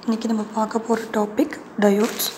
இன்றைக்கி நம்ம பார்க்க போகிற topic diodes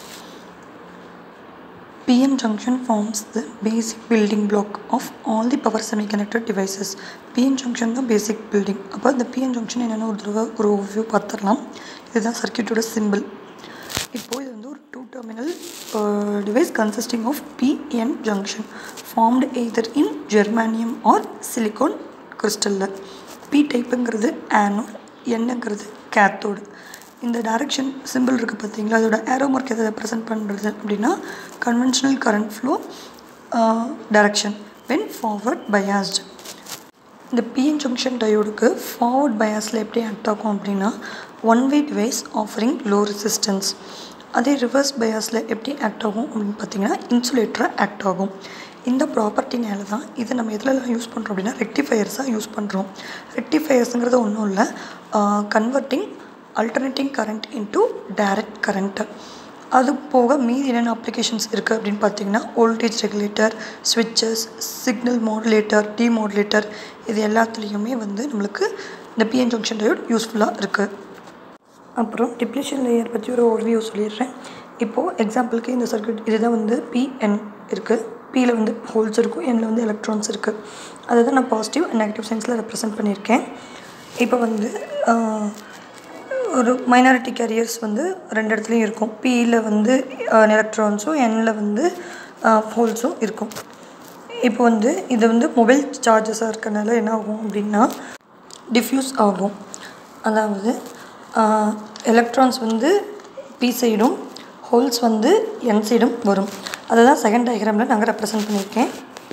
PN junction forms the basic building block of all the power semiconductor devices. PN junction தான் basic building. அப்போ இந்த PN junction என்னென்ன ஒரு தடவை ஒரு ஓவியூ பார்த்துடலாம் இதுதான் சர்க்கியூட்டோட சிம்பிள் இப்போது இது வந்து ஒரு two terminal device consisting of PN junction formed either in germanium or silicon கிறிஸ்டலில் பி டைப்புங்கிறது ஆனோட் என்னங்கிறது கேத்தோடு இந்த டைரக்ஷன் சிம்பிள் இருக்குது பார்த்தீங்களா அதோட ஏரோ மார்க் எதை ரெப்ரசென்ட் பண்ணுறது அப்படின்னா conventional current flow direction when forward biased இந்த பிஎன் ஜங்ஷன் டயோடுக்கு ஃபார்வர்ட் பயாஸில் எப்படி ஆக்ட் ஆகும் அப்படின்னா one way device offering low resistance அதே ரிவர்ஸ் பயாஸில் எப்படி ஆக்ட் ஆகும் அப்படின்னு பார்த்தீங்கன்னா இன்சுலேட்டராக ஆக்ட் ஆகும் இந்த ப்ராப்பர்ட்டினால தான் இதை நம்ம எதுலலாம் யூஸ் பண்ணுறோம் அப்படின்னா ரெக்டிஃபயர்ஸாக யூஸ் பண்ணுறோம் ரெக்டிஃபயர்ஸுங்கிறது ஒன்றும் இல்லை converting alternating current into direct current அது போக மீதி என்னென்ன அப்ளிகேஷன்ஸ் இருக்குது அப்படின்னு பார்த்தீங்கன்னா வோல்டேஜ் ரெகுலேட்டர் ஸ்விட்சஸ் சிக்னல் மாடுலேட்டர் டிமாடுலேட்டர் இது எல்லாத்துலேயுமே வந்து நம்மளுக்கு இந்த பிஎன் ஜங்ஷன் டயோட் யூஸ்ஃபுல்லாக இருக்குது அப்புறம் டிப்ளேஷன் லேயர் பற்றி ஒரு ஓவியூ சொல்லிடுறேன் இப்போது எக்ஸாம்பிளுக்கு இந்த சர்க்யூட் இதுதான் வந்து பிஎன் இருக்குது பியில் வந்து ஹோல்ஸ் இருக்கும் எனில் வந்து எலக்ட்ரான்ஸ் இருக்குது அதை தான் நான் பாசிட்டிவ் அண்ட் நெகட்டிவ் சைன்ஸில் ரெப்ரசென்ட் பண்ணியிருக்கேன் இப்போ வந்து ஒரு மைனாரிட்டி கேரியர்ஸ் வந்து ரெண்டு இடத்துலையும் இருக்கும் பியில் வந்து எலக்ட்ரான்ஸும் எனில் வந்து ஹோல்ஸும் இருக்கும் இப்போ வந்து இது வந்து மொபைல் சார்ஜஸாக இருக்கனால என்ன ஆகும் அப்படின்னா டிஃப்யூஸ் ஆகும் அதாவது எலக்ட்ரான்ஸ் வந்து பி சைடும் ஹோல்ஸ் வந்து என் சைடும் வரும் அதை தான் செகண்ட் டயக்ராமில் நாங்கள் ரெப்ரசென்ட் பண்ணியிருக்கேன்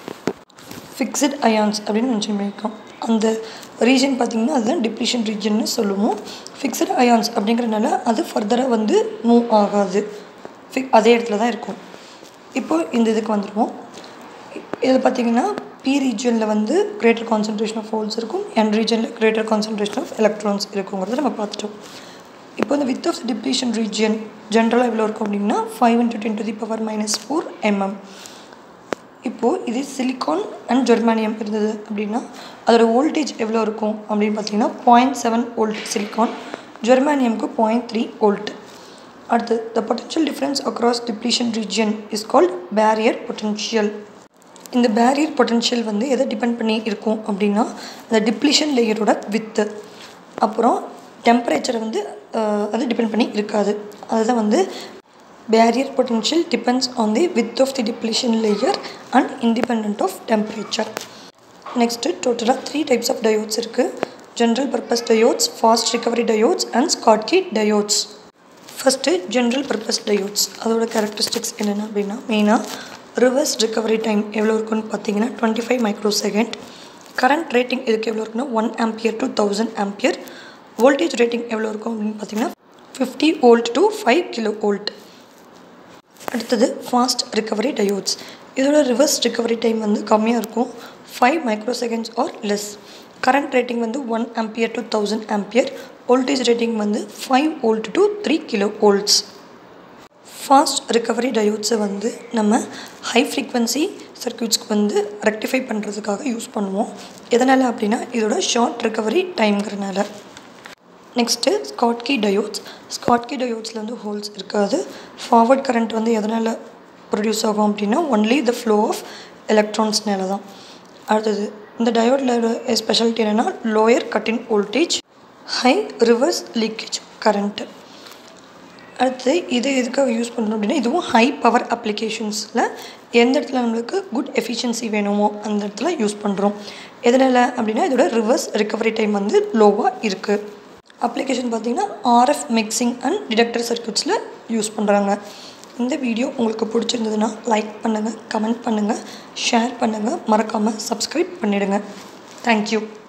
ஃபிக்ஸட் அயான்ஸ் அப்படின்னு மென்ஷன் பண்ணியிருக்கோம் அந்த ரீஜன் பார்த்திங்கன்னா அதுதான் டிப்ளீஷன் ரீஜன்னு சொல்லுவோம் ஃபிக்ஸட் அயான்ஸ் அப்படிங்கிறனால அது ஃபர்தராக வந்து மூவ் ஆகாது ஃபிக் அதே இடத்துல தான் இருக்கும் இப்போது இந்த இதுக்கு வந்துடுவோம் இதில் பார்த்திங்கன்னா பி ரீஜனில் வந்து கிரேட்டர் கான்சன்ட்ரேஷன் ஆஃப் ஹோல்ஸ் இருக்கும் என் ரீஜனில் கிரேட்டர் கான்சன்ட்ரேஷன் ஆஃப் எலக்ட்ரான்ஸ் இருக்குங்கிறத நம்ம பார்த்துட்டோம் இப்போ இந்த வித் ஆஃப் டிப்ளீஷன் ரீஜன் ஜென்ரலாக எவ்வளோ இருக்கும் அப்படின்னா five into ten to the power minus four mm இப்போது இது சிலிக்கான் அண்ட் ஜெர்மானியம் இருந்தது அப்படின்னா அதோட வோல்டேஜ் எவ்வளோ இருக்கும் அப்படின்னு பார்த்தீங்கன்னா பாயிண்ட் செவன் வோல்ட் சிலிக்கான் ஜெர்மானியமுக்கு பாயிண்ட் த்ரீ வோல்ட் அடுத்து the potential difference across depletion region is called barrier potential இந்த பேரியர் பொட்டன்ஷியல் வந்து எதை டிபெண்ட் பண்ணி இருக்கும் அப்படின்னா அந்த டிப்ளீஷன் லேயரோட வித்து அப்புறம் டெம்பரேச்சரை வந்து அது டிபெண்ட் பண்ணி இருக்காது அதுதான் வந்து barrier potential depends on the width of the depletion layer and independent of temperature next டோட்டலாக த்ரீ டைப்ஸ் ஆஃப் டயோட்ஸ் இருக்குது general purpose diodes fast recovery diodes and Schottky diodes first general purpose diodes அதோட characteristics என்னென்ன அப்படின்னா மெயினாக reverse recovery time எவ்வளோ இருக்குன்னு பார்த்தீங்கன்னா twenty five micro second current rating இதுக்கு எவ்வளோ இருக்குன்னா one ampere to thousand ampere voltage rating எவ்வளோ இருக்கும் அப்படின்னு பார்த்தீங்கன்னா fifty volt to five kilo volt அடுத்தது ஃபாஸ்ட் ரிகவரி டயோட்ஸ் இதோட ரிவர்ஸ் ரிகவரி டைம் வந்து கம்மியாக இருக்கும் five micro seconds or less current rating வந்து one ampere to thousand ampere voltage rating வந்து five volt to three kilo volts fast recovery டயோட்ஸை வந்து நம்ம ஹை ஃப்ரீக்வன்சி சர்க்கியூட்ஸ்க்கு வந்து ரெக்டிஃபை பண்ணுறதுக்காக யூஸ் பண்ணுவோம் எதனால் அப்படின்னா இதோட ஷார்ட் ரிகவரி டைம்ங்கிறனால நெக்ஸ்ட்டு ஸ்காட்கி டயோட்ஸ் ஸ்காட்கி டயோட்ஸில் வந்து ஹோல்ஸ் இருக்காது ஃபார்வர்ட் கரண்ட் வந்து எதனால் ப்ரொடியூஸ் ஆகும் அப்படின்னா ஒன்லி த ஃப்ளோ ஆஃப் எலக்ட்ரான்ஸ்னால தான் அடுத்தது இந்த டயோடில் ஸ்பெஷாலிட்டி என்னென்னா lower cut-in voltage high reverse leakage current அடுத்து இது எதுக்காக யூஸ் பண்ணுறோம் அப்படின்னா இதுவும் ஹை பவர் அப்ளிகேஷன்ஸில் எந்த இடத்துல நம்மளுக்கு குட் எஃபிஷியன்சி வேணுமோ அந்த இடத்துல யூஸ் பண்ணுறோம் எதனால் அப்படின்னா இதோட ரிவர்ஸ் ரிகவரி டைம் வந்து லோவாக இருக்குது அப்ளிகேஷன் பார்த்திங்கன்னா ஆர்எஃப் மிக்சிங் அண்ட் டிடெக்டர் சர்க்கியூட்ஸில் யூஸ் பண்ணுறாங்க இந்த வீடியோ உங்களுக்கு பிடிச்சிருந்ததுன்னா லைக் பண்ணுங்கள் கமெண்ட் பண்ணுங்கள் ஷேர் பண்ணுங்கள் மறக்காமல் சப்ஸ்கிரைப் பண்ணிவிடுங்க தேங்க்யூ